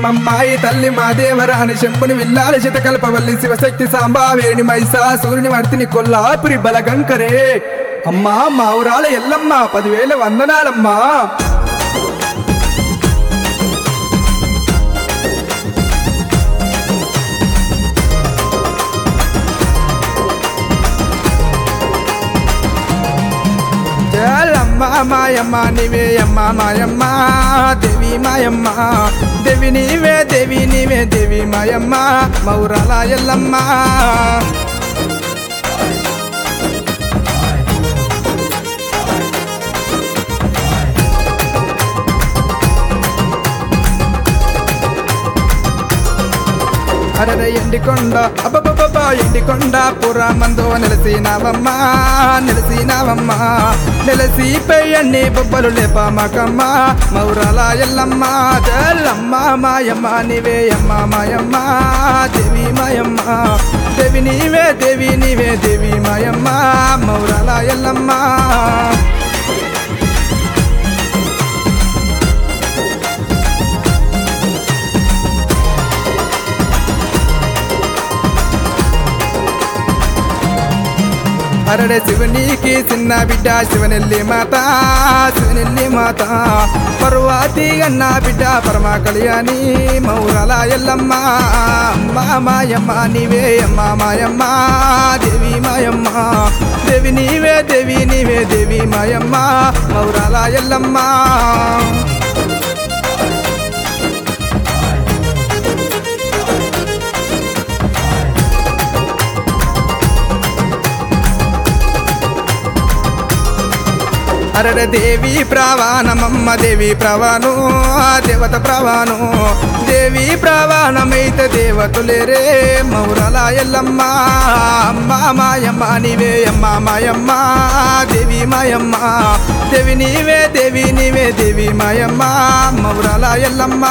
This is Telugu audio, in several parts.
అమ్మమ్మాయి తల్లి మా దేవరాని శంపుని విల్లాలి శతకల్పవల్లి శివశక్తి సాంబావేణి మైసాసూరిని వర్తిని కొల్లాపురి బలగంకరే అమ్మా మా ఊరాల ఎల్లమ్మ పదివేల వందనాలమ్మా అమ్మ మాయమ్మ నీవే అమ్మ మాయమ్మ దేవి మాయమ్మ దేవి నీవే దేవి నీవే దేవి మాయమ్మ మౌరాల ఎల్లమ్మ అరర ఎండికొండ అబ్బబ్బబ్బ ఎండికొండ పురామందో నెలసినావమ్మ నెలసినావమ్మ నెలసిపై అన్ని బొబ్బలు లేపామకమ్మ మౌరాల ఎల్లమ్మ జల్లమ్మ మాయమ్మ నీవే అమ్మ మాయమ్మ దేవి మాయమ్మ దేవి నీవే దేవి నీవే దేవి మాయమ్మ మౌరాల ఎల్లమ్మ అరడే శివునికి చిన్న బిడ్డ శివనెల్లి మాత శివనెల్లి మాత పర్వాతి అన్న బిడ్డ పరమ కళ్యాణి మౌరాల ఎల్లమ్మ అమ్మ మాయమ్మ నీవే అమ్మ మాయమ్మ దేవి మాయమ్మ దేవి నీవే దేవి నీవే దేవి మాయమ్మ మౌరాల ఎల్లమ్మ అరడ దేవి ప్రవాణమమ్మ దేవి ప్రవాణు ఆ దేవత ప్రవాణు దేవి ప్రవాణమైత దేవతులేరే మౌరల ఎల్లమ్మ అమ్మ మాయమ్మ నీవే అమ్మ మాయమ్మ దేవి మాయమ్మ దేవి నీవే దేవి నీవే దేవి మాయమ్మ మౌరల ఎల్లమ్మ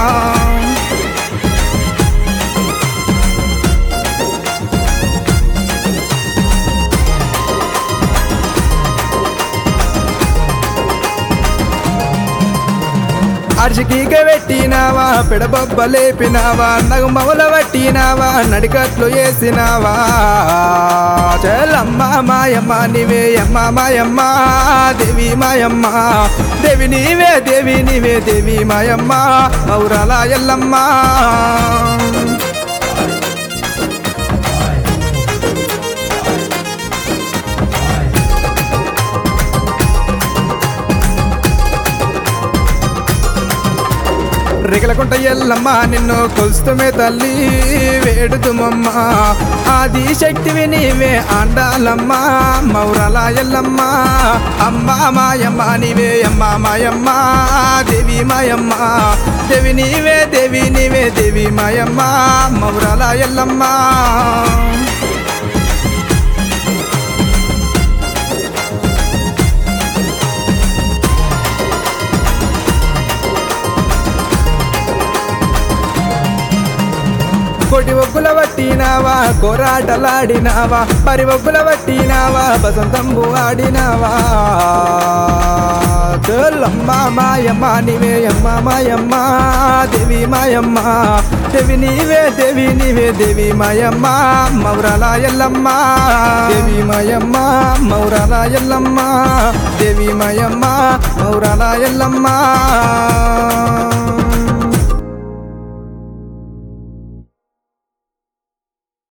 అర్షికీక పెట్టినావా పిడబొబ్బ లేపినావా నగుమవుల పట్టినావా నడికట్లు వేసినావా చెల్లమ్మ మాయమ్మ నీవే అమ్మ మాయమ్మ దేవి మాయమ్మ దేవి నీవే దేవి నీవే దేవి మాయమ్మ మౌరాల ఎల్లమ్మ రిగలకుంట ఎల్లమ్మ నిన్ను కొలుస్తుమే తల్లి వేడుతుమమ్మ ఆది శక్తివి నీవే ఆండాలమ్మ మౌరాల ఎల్లమ్మ అమ్మ మాయమ్మ నీవే అమ్మ మాయమ్మ దేవి మాయమ్మ దేవి నీవే దేవి నీవే దేవి మాయమ్మ మౌరాల ఎల్లమ్మ కోటి ఒగ్గుల పట్టినావా కోరాటలాడినావా పరి ఒగ్గుల పట్టినావా బసంతంబు ఆడినావా తోలమ్మ మాయమ్మ నీవే అమ్మ మాయమ్మ దేవి మాయమ్మ దేవి నీవే దేవి నీవే దేవి మాయమ్మ మౌరాల ఎల్లమ్మ దేవి మాయమ్మ మౌరాల ఎల్లమ్మ దేవి మాయమ్మ మౌరాల ఎల్లమ్మ